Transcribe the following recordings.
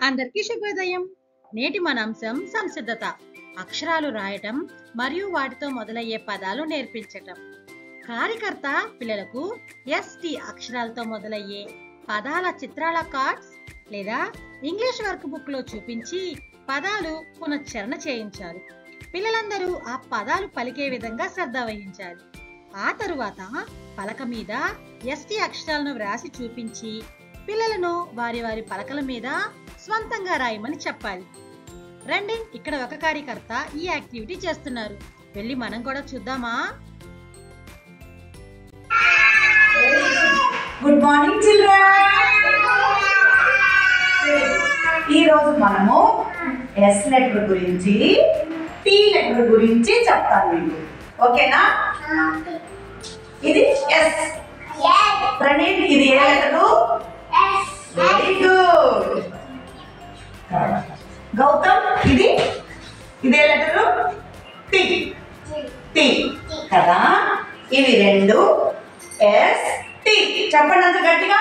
అందరికీ శుభోదయం నేటి మన అంశం సంసిద్ధత అక్షరాలు రాయటం మరియు వాటితో మొదలయ్యే పదాలు నేర్పించటం కార్యకర్త పిల్లలకు ఎస్టి అక్షరాలతో మొదలయ్యే పదాల చిత్రాల కార్డ్స్ లేదా ఇంగ్లీష్ వర్క్ బుక్ లో చూపించి పదాలు పునశ్చరణ చేయించాలి పిల్లలందరూ ఆ పదాలు పలికే విధంగా శ్రద్ధ వహించాలి ఆ తరువాత పలక మీద ఎస్టి అక్షరాలను వ్రాసి చూపించి పిల్లలను వారి వారి పలకల మీద స్వంతంగా రాయమని చెప్పాలి రండి ఇక్కడ ఒక కార్యకర్త ఈ యాక్టివిటీ చేస్తున్నారు వెళ్ళి మనం కూడా చూద్దామా గుడ్ మార్నింగ్ చిల్డ్రన్ ఈ రోజు మనము ఎస్ లెటర్ గురించి టీ లెటర్ గురించి చెప్తాను మీకు ఓకేనా ఇది ఎస్ ప్రణీత్ ఇది ఏ లెటరు వెరీ గుడ్ గౌతమ్ ఇది ఇదే లెటరు టీ టీ కదా ఇవి రెండు ఎస్ టీ చెప్పండి అంత గట్టిగా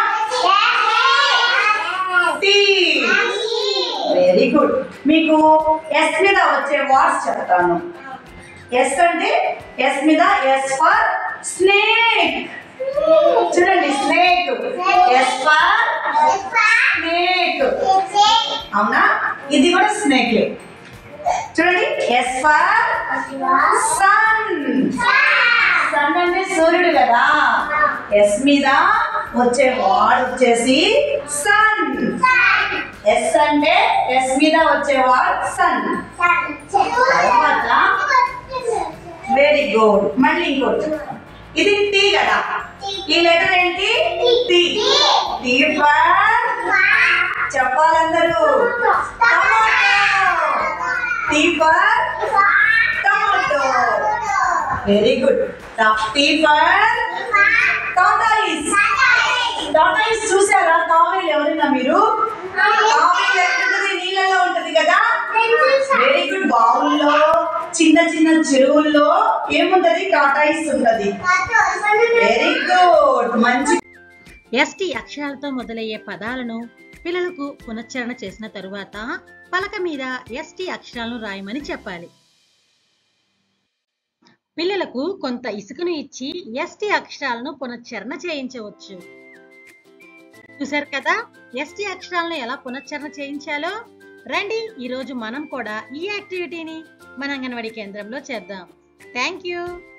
టీ వెరీ గుడ్ మీకు ఎస్ మీద వచ్చే వర్డ్స్ చెప్తాను ఎస్ అంటే ఎస్ మీద ఎస్ ఫర్ స్నేక్ చూడండి స్నేక్ ఎస్ ఫర్ స్నేక్ అవునా ఇది కూడా స్నేక్ చూడండి ఎస్ ఫర్ సన్ సన్ అంటే సూర్యుడు కదా ఎస్ మీద వచ్చే వార్డ్ వచ్చేసి సన్ ఎస్ అంటే ఎస్ మీద వచ్చే వార్డ్ సన్ తర్వాత వెరీ గుడ్ మళ్ళీ ఇంకోటి చెప్తాను. ఇది టీ కదా ఈ లెటర్ ఏంటి టీ టీ ఫర్ చెప్పాలందరూ T for tomato very good T for tortoise tortoise చూసారా తావేలు ఎవరైనా మీరు తావేలు ఎక్కడుంటది నీళ్ళలో ఉంటది కదా వెరీ గుడ్ బావుల్లో చిన్న చిన్న చెరువుల్లో ఏముంటది టాటాయిస్ ఉంటది వెరీ గుడ్ మంచి ఎస్టి అక్షరాలతో మొదలయ్యే పదాలను పిల్లలకు పునశ్చరణ చేసిన తరువాత పలక మీద ఎస్టి అక్షరాలను రాయమని చెప్పాలి పిల్లలకు కొంత ఇసుకను ఇచ్చి ఎస్టి అక్షరాలను పునశ్చరణ చేయించవచ్చు చూశారు కదా ఎస్టి అక్షరాలను ఎలా పునశ్చరణ చేయించాలో రండి ఈరోజు మనం కూడా ఈ యాక్టివిటీని మన అంగన్వాడీ కేంద్రంలో చేద్దాం థ్యాంక్ యూ